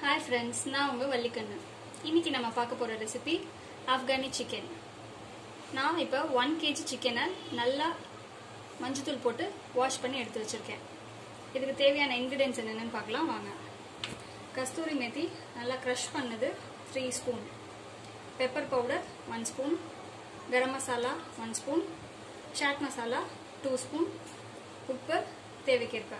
hi friends நான் உங்கள் வள்ளிக்கண்ணு இன்னைக்கு நம்ம பார்க்க போகிற ரெசிபி ஆப்கானி சிக்கன் நான் இப்போ ஒன் கேஜி சிக்கனை நல்லா மஞ்சத்தூள் போட்டு வாஷ் பண்ணி எடுத்து வச்சுருக்கேன் இதுக்கு தேவையான இன்க்ரீடியன்ஸ் என்னென்னு பார்க்கலாம் வாங்க கஸ்தூரி மேத்தி நல்லா க்ரஷ் பண்ணது three spoon pepper powder one spoon garam masala one spoon chaat masala two spoon உப்பு தேவைக்கேற்ப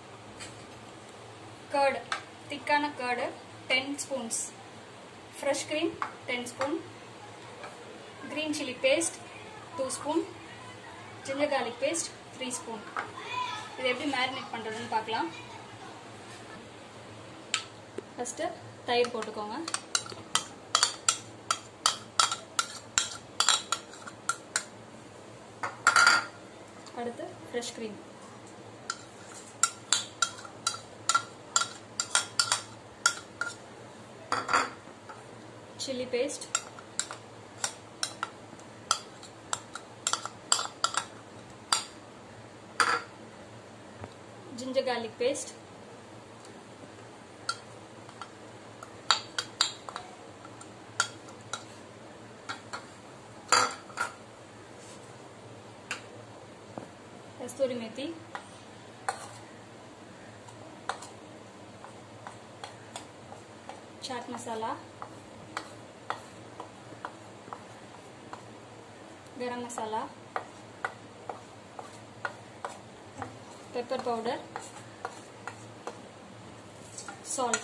கர்டு திக்கான curd ten spoons fresh cream ten spoon green chilli paste two spoon ginger garlic paste three spoon இது எப்படி மேரினேட் பண்ணுறதுன்னு பார்க்கலாம் ஃபஸ்ட்டு தயிர் போட்டுக்கோங்க அடுத்து fresh cream chili paste ginger garlic paste kasturi methi chaat masala गरम मसाला pepper powder salt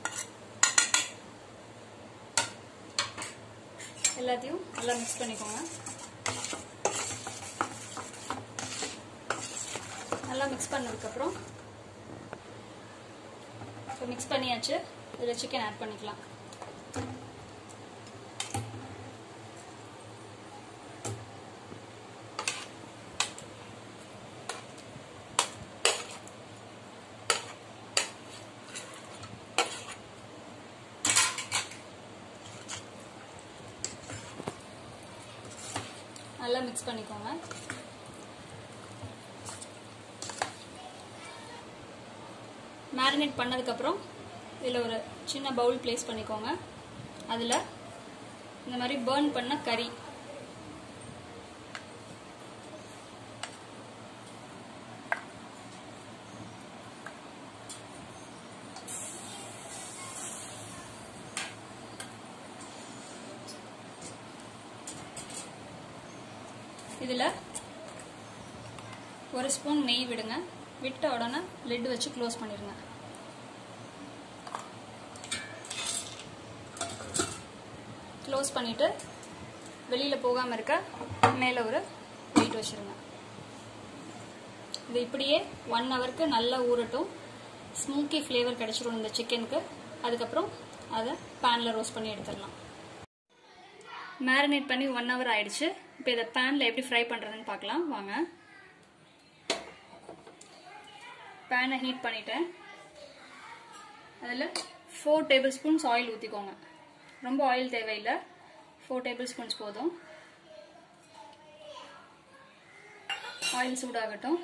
எல்லாத்தையும் நல்லா மிக்ஸ் பண்ணிக்கோங்க நல்லா மிக்ஸ் பண்ணதுக்கப்புறம் இப்போ மிக்ஸ் பண்ணியாச்சு இதில் சிக்கன் ஆட் பண்ணிக்கலாம் நல்லா மிக்ஸ் பண்ணிக்கோங்க மேரினேட் பண்ணதுக்கப்புறம் இதில் ஒரு சின்ன பவுல் ப்ளேஸ் பண்ணிக்கோங்க அதில் இந்த மாதிரி பேர்ன் பண்ண கறி இதில் ஒரு ஸ்பூன் நெய் விடுங்க விட்ட உடனே லிட் வச்சு க்ளோஸ் பண்ணிடுங்க க்ளோஸ் பண்ணிவிட்டு வெளியில் போகாமல் இருக்க மேலே ஒரு வெயிட் வச்சுருங்க இது இப்படியே ஒன் ஹவருக்கு நல்லா ஊறட்டும் ஸ்மூக்கி ஃப்ளேவர் கிடச்சிரும் இந்த சிக்கனுக்கு அதுக்கப்புறம் அதை பேனில் ரோஸ்ட் பண்ணி எடுத்துடலாம் மேரினேட் பண்ணி ஒன் ஹவர் ஆயிடுச்சு இப்போ இதை பேனில் எப்படி ஃப்ரை பண்ணுறதுன்னு பார்க்கலாம் வாங்க பேனை ஹீட் பண்ணிட்டேன் அதில் ஃபோர் டேபிள் ஸ்பூன்ஸ் ஆயில் ஊற்றிக்கோங்க ரொம்ப ஆயில் தேவையில்லை ஃபோர் டேபிள் ஸ்பூன்ஸ் போதும் ஆயில் சூடாகட்டும்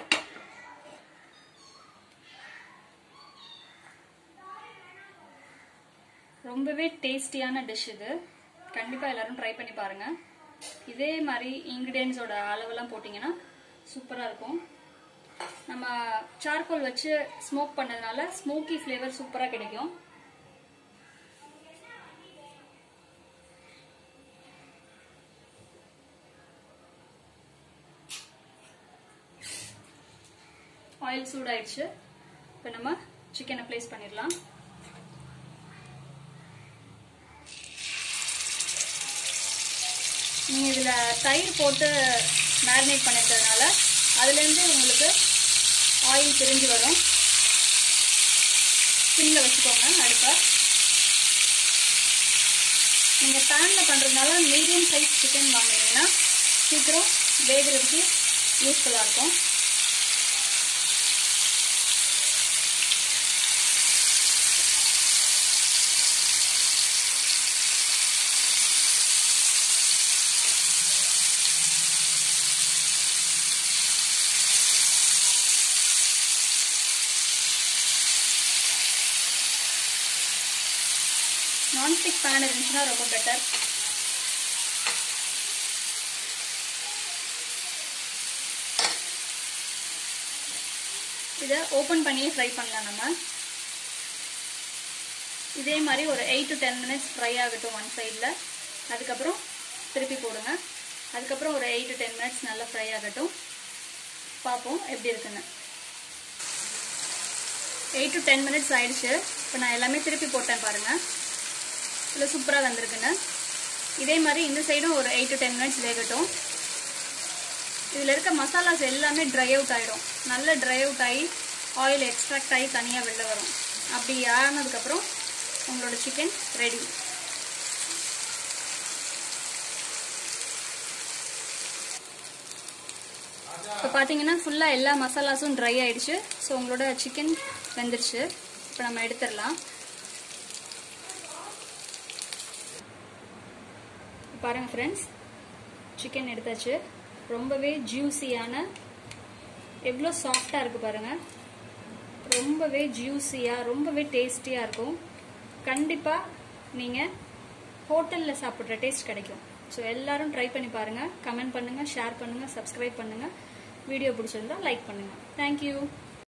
ரொம்பவே டேஸ்டியான டிஷ் இது கண்டிப்பாக எல்லாரும் ட்ரை பண்ணி பாருங்கள் இதே மாதிரி இன்க்ரீடியன்ஸோட அளவெல்லாம் போட்டிங்கன்னா சூப்பராக இருக்கும் நம்ம சார்கோல் வச்சு ஸ்மோக் பண்ணதுனால ஸ்மோக்கி ஃப்ளேவர் சூப்பராக கிடைக்கும் ஆயில் சூடாயிடுச்சு இப்போ நம்ம சிக்கனை ப்ளேஸ் பண்ணிடலாம் நீங்கள் இதில் தயிர் போட்டு மேரினேட் பண்ணிருக்கிறதுனால அதுலேருந்து உங்களுக்கு ஆயில் பிரிஞ்சு வரும் சிம்மில் வச்சுக்கோங்க அடுப்பை நீங்கள் பேனில் பண்ணுறதுனால மீடியம் சைஸ் சிக்கன் வாங்கினீங்கன்னா சீக்கிரம் வேகிறதுக்கு யூஸ்ஃபுல்லாக இருக்கும் நான்ஸ்டிக் பேன் இருந்துச்சுன்னா ரொம்ப பெட்டர் இதை ஓப்பன் பண்ணியே ஃப்ரை பண்ணலாம் நம்ம இதே மாதிரி ஒரு eight to ten minutes fry ஆகட்டும் ஒன் சைடில் அதுக்கப்புறம் திருப்பி போடுங்க அதுக்கப்புறம் ஒரு எயிட் டு டென் மினிட்ஸ் நல்லா ஃப்ரை ஆகட்டும் பார்ப்போம் எப்படி இருக்குன்னு எயிட் டு டென் மினிட்ஸ் ஆயிடுச்சு இப்போ நான் எல்லாமே திருப்பி போட்டேன் பாருங்கள் இல்லை சூப்பராக வந்திருக்குன்னு இதே மாதிரி இந்த சைடும் ஒரு எயிட் டு டென் மினிட்ஸ் வேகட்டும் இதில் இருக்க மசாலாஸ் எல்லாமே ட்ரை அவுட் ஆகிடும் நல்ல ட்ரை அவுட் ஆகி ஆயில் எக்ஸ்ட்ராக்ட் ஆகி தனியாக வெளில வரும் அப்படி ஆனதுக்கப்புறம் உங்களோட சிக்கன் ரெடி இப்போ பார்த்தீங்கன்னா ஃபுல்லாக எல்லா மசாலாஸும் ட்ரை ஆயிடுச்சு ஸோ உங்களோட சிக்கன் வெந்துருச்சு இப்போ நம்ம எடுத்துடலாம் பாருங்க ஃப்ரெண்ட்ஸ் சிக்கன் எடுத்தாச்சு ரொம்பவே ஜூஸியான எவ்வளோ சாஃப்டாக இருக்குது பாருங்கள் ரொம்பவே ஜூஸியாக ரொம்பவே டேஸ்டியாக இருக்கும் கண்டிப்பாக நீங்கள் ஹோட்டலில் சாப்பிட்ற டேஸ்ட் கிடைக்கும் ஸோ எல்லாரும் ட்ரை பண்ணி பாருங்கள் கமெண்ட் பண்ணுங்கள் ஷேர் பண்ணுங்கள் சப்ஸ்கிரைப் பண்ணுங்கள் வீடியோ பிடிச்சிருந்தா லைக் பண்ணுங்கள் தேங்க்யூ